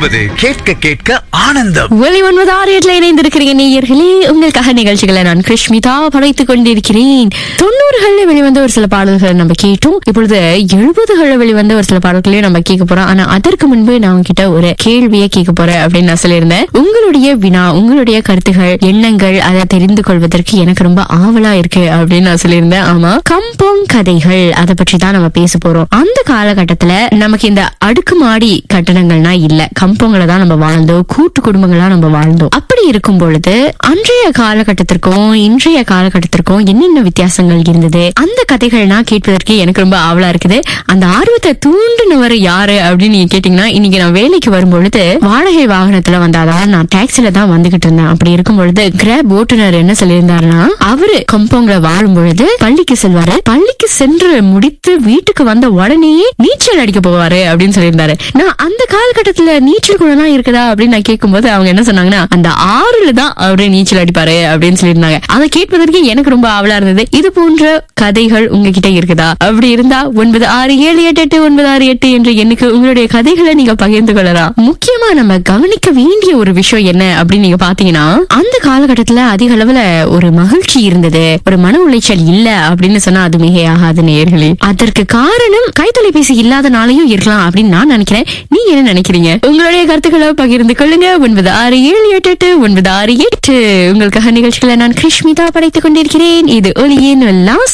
ஒன்பது கேட்க கேட்க ஆனந்தம் ஒலி ஒன்பது ஆறு எட்டுல இணைந்திருக்கிறீங்க நேயர்களே உங்களுக்காக நிகழ்ச்சிகளை நான் கிருஷ்மிதா படைத்துக் கொண்டிருக்கிறேன் தொண்ணூறுகள்ல வெளிவந்த ஒரு சில பாடல்களை நம்ம கேட்டோம் இப்பொழுது எழுபதுகள்ல வெளிவந்த ஒரு சில பாடல்களையும் நம்ம கேட்க போறோம் ஆனா அதற்கு முன்பு நான் உங்ககிட்ட ஒரு கேள்வியை கேட்க போறேன் அப்படின்னு நான் சொல்லியிருந்தேன் உங்களுடைய வினா உங்களுடைய கருத்துகள் எண்ணங்கள் அதை தெரிந்து கொள்வதற்கு எனக்கு ரொம்ப ஆவலா இருக்கு அப்படின்னு நான் சொல்லியிருந்தேன் ஆமா கம்போங் கதைகள் அதை பற்றி தான் நம்ம பேச போறோம் அந்த காலகட்டத்துல நமக்கு இந்த அடுக்குமாடி கட்டடங்கள்னா இல்ல கம்போங்களை தான் நம்ம வாழ்ந்தோம் கூட்டு குடும்பங்களா நம்ம வாழ்ந்தோம் அப்படி இருக்கும் பொழுது அன்றைய காலகட்டத்திற்கும் இன்றைய காலகட்டத்திற்கும் என்னென்ன வித்தியாசங்கள் இருந்தது அந்த கதைகள்னா கேட்பதற்கு எனக்கு ரொம்ப ஆவலா இருக்குது அந்த ஆர்வத்தை தூண்டினவர் யாரு அப்படின்னு நீங்க கேட்டீங்கன்னா இன்னைக்கு நான் வேலைக்கு வரும்பொழுது வாடகை வாகனத்துல வந்தாதான் நான் டாக்ஸில தான் வந்துகிட்டு இருந்தேன் அப்படி இருக்கும் பொழுது கிராப் ஓட்டுநர் என்ன சொல்லியிருந்தாருன்னா அவரு கம்போங்ல வாழும் பொழுது பள்ளிக்கு செல்வாரு பள்ளிக்கு சென்று முடித்து வீட்டுக்கு வந்த உடனேயே நீச்சல் அடிக்க போவாரு அப்படின்னு சொல்லியிருந்தாரு நான் அந்த காலகட்டத்துல நீச்சல் குளம்லாம் இருக்குதா அப்படின்னு நான் கேட்கும்போது அவங்க என்ன சொன்னாங்கன்னா அந்த ஆறுல தான் அவரு நீச்சல் அடிப்பாரு அப்படின்னு சொல்லியிருந்தாங்க அதை கேட்பதற்கு எனக்கு ரொம்ப ஆவலா இருந்தது இது போன்ற கதைகள் உங்ககிட்ட இருக்குதா அப்படி இருந்தா ஒன்பது ஆறு ஏழு எட்டு எட்டு ஒன்பது ஆறு எட்டு என்ற எண்ணுக்கு உங்களுடைய கதைகளை நீங்க பகிர்ந்து கொள்ளலாம் முக்கியமா நம்ம கவனிக்க வேண்டிய ஒரு விஷயம் என்ன அப்படின்னு நீங்க பாத்தீங்கன்னா அந்த காலகட்டத்துல அதிக அளவுல ஒரு மகிழ்ச்சி இருந்தது ஒரு மன உளைச்சல் இல்ல அப்படின்னு சொன்னா அது மிகையாகாது நேயர்களே அதற்கு காரணம் கைத்தொலைபேசி இல்லாதனாலையும் இருக்கலாம் அப்படின்னு நான் நினைக்கிறேன் நீங்க என்ன நினைக்கிறீங்க உங்களுடைய கருத்துக்களை பகிர்ந்து கொள்ளுங்க ஒன்பது ஆறு ஏழு எட்டு எட்டு ஒன்பது ஆறு எட்டு உங்களுக்காக நிகழ்ச்சிகளை நான் கிருஷ்மிதா படைத்துக் கொண்டிருக்கிறேன் இது ஒலியின் உல்லாச